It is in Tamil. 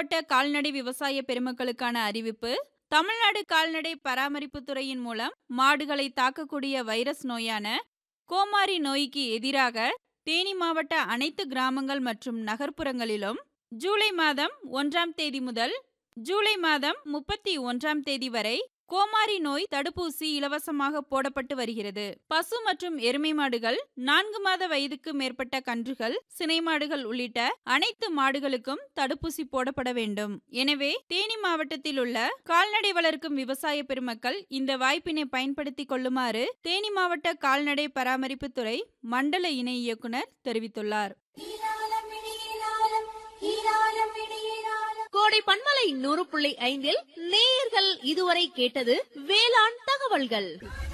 மாவட்ட கால்நடை விவசாய பெருமக்களுக்கான அறிவிப்பு தமிழ்நாடு கால்நடை பராமரிப்பு துறையின் மூலம் மாடுகளை தாக்கக்கூடிய வைரஸ் நோயான கோமாரி நோய்க்கு எதிராக தேனி மாவட்ட அனைத்து கிராமங்கள் மற்றும் நகர்ப்புறங்களிலும் ஜூலை மாதம் ஒன்றாம் தேதி முதல் ஜூலை மாதம் முப்பத்தி ஒன்றாம் தேதி வரை கோமாரி நோய் தடுப்பூசி இலவசமாக போடப்பட்டு வருகிறது பசு மற்றும் எருமை மாடுகள் நான்கு மாத வயதுக்கு மேற்பட்ட கன்றுகள் சினை மாடுகள் உள்ளிட்ட அனைத்து மாடுகளுக்கும் தடுப்பூசி போடப்பட வேண்டும் எனவே தேனி மாவட்டத்தில் உள்ள கால்நடை வளர்க்கும் விவசாய பெருமக்கள் இந்த வாய்ப்பினை பயன்படுத்திக் கொள்ளுமாறு தேனி மாவட்ட கால்நடை பராமரிப்பு துறை மண்டல இணை இயக்குனர் தெரிவித்துள்ளார் கோடை பண்பலை நூறு புள்ளி ஐந்தில் நேயர்கள் இதுவரை கேட்டது வேளாண் தகவல்கள்